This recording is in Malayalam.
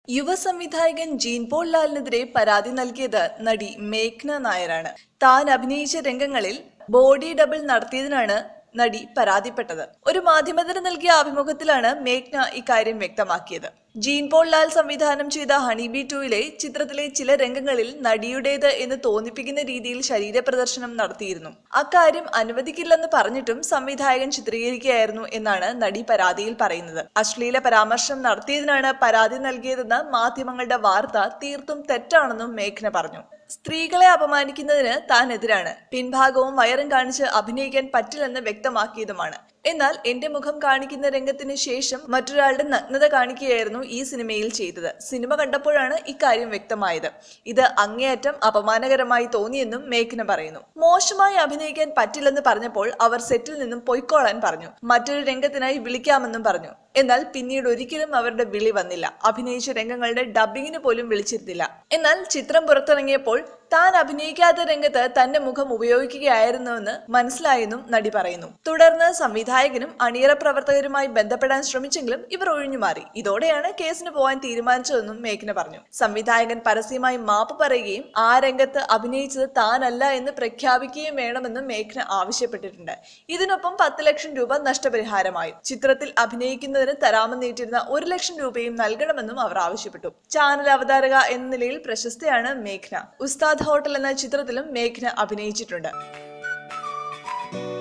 യുവ സംവിധായകൻ ജീൻ പോൾ ലാലിനെതിരെ പരാതി നൽകിയത് നടി മേഘ്ന നായരാണ് താൻ അഭിനയിച്ച രംഗങ്ങളിൽ ബോഡി ഡബിൾ നടത്തിയതിനാണ് നടി പരാതിപ്പെട്ടത് ഒരു മാധ്യമത്തിന് നൽകിയ അഭിമുഖത്തിലാണ് മേഘ്ന ഇക്കാര്യം വ്യക്തമാക്കിയത് ജീൻ പോൾ ലാൽ സംവിധാനം ചെയ്ത ഹണിബി ടൂയിലെ ചിത്രത്തിലെ ചില രംഗങ്ങളിൽ നടിയുടേത് എന്ന് തോന്നിപ്പിക്കുന്ന രീതിയിൽ ശരീര പ്രദർശനം നടത്തിയിരുന്നു അക്കാര്യം അനുവദിക്കില്ലെന്ന് പറഞ്ഞിട്ടും സംവിധായകൻ ചിത്രീകരിക്കുകയായിരുന്നു എന്നാണ് നടി പരാതിയിൽ പറയുന്നത് അശ്ലീല പരാമർശം നടത്തിയതിനാണ് പരാതി നൽകിയതെന്ന മാധ്യമങ്ങളുടെ വാർത്ത തീർത്തും തെറ്റാണെന്നും മേഘ്ന പറഞ്ഞു സ്ത്രീകളെ അപമാനിക്കുന്നതിന് താൻ എതിരാണ് പിൻഭാഗവും വയറും കാണിച്ച് അഭിനയിക്കാൻ പറ്റില്ലെന്ന് വ്യക്തമാക്കിയതുമാണ് എന്നാൽ എന്റെ മുഖം കാണിക്കുന്ന രംഗത്തിന് ശേഷം മറ്റൊരാളുടെ നഗ്നത കാണിക്കുകയായിരുന്നു ഈ സിനിമയിൽ ചെയ്തത് സിനിമ കണ്ടപ്പോഴാണ് ഇക്കാര്യം വ്യക്തമായത് ഇത് അങ്ങേയറ്റം അപമാനകരമായി തോന്നിയെന്നും മേഘ്ന പറയുന്നു മോശമായി അഭിനയിക്കാൻ പറ്റില്ലെന്ന് പറഞ്ഞപ്പോൾ അവർ സെറ്റിൽ നിന്നും പൊയ്ക്കോളാൻ പറഞ്ഞു മറ്റൊരു രംഗത്തിനായി വിളിക്കാമെന്നും പറഞ്ഞു എന്നാൽ പിന്നീട് ഒരിക്കലും അവരുടെ വിളി വന്നില്ല അഭിനയിച്ച രംഗങ്ങളുടെ ഡബിങ്ങിന് പോലും വിളിച്ചിരുന്നില്ല എന്നാൽ ചിത്രം പുറത്തിറങ്ങിയപ്പോൾ താൻ അഭിനയിക്കാത്ത രംഗത്ത് തന്റെ മുഖം ഉപയോഗിക്കുകയായിരുന്നുവെന്ന് മനസ്സിലായെന്നും നടി പറയുന്നു തുടർന്ന് സംവിധായകനും അണിയറ പ്രവർത്തകരുമായി ബന്ധപ്പെടാൻ ശ്രമിച്ചെങ്കിലും ഇവർ ഒഴിഞ്ഞുമാറി ഇതോടെയാണ് കേസിന് പോകാൻ തീരുമാനിച്ചതെന്നും മേഘ്ന പറഞ്ഞു സംവിധായകൻ പരസ്യമായി മാപ്പ് പറയുകയും ആ രംഗത്ത് അഭിനയിച്ചത് താനല്ല എന്ന് പ്രഖ്യാപിക്കുകയും വേണമെന്നും മേഘ്ന ആവശ്യപ്പെട്ടിട്ടുണ്ട് ഇതിനൊപ്പം പത്ത് ലക്ഷം രൂപ നഷ്ടപരിഹാരമായും ചിത്രത്തിൽ അഭിനയിക്കുന്നതിന് തരാമെന്നേറ്റിരുന്ന ഒരു ലക്ഷം രൂപയും നൽകണമെന്നും അവർ ആവശ്യപ്പെട്ടു ചാനൽ അവതാരക എന്ന നിലയിൽ പ്രശസ്തയാണ് മേഘ്ന ഉസ്താദ് ഹോട്ടൽ എന്ന ചിത്രത്തിലും മേഘ്ന അഭിനയിച്ചിട്ടുണ്ട്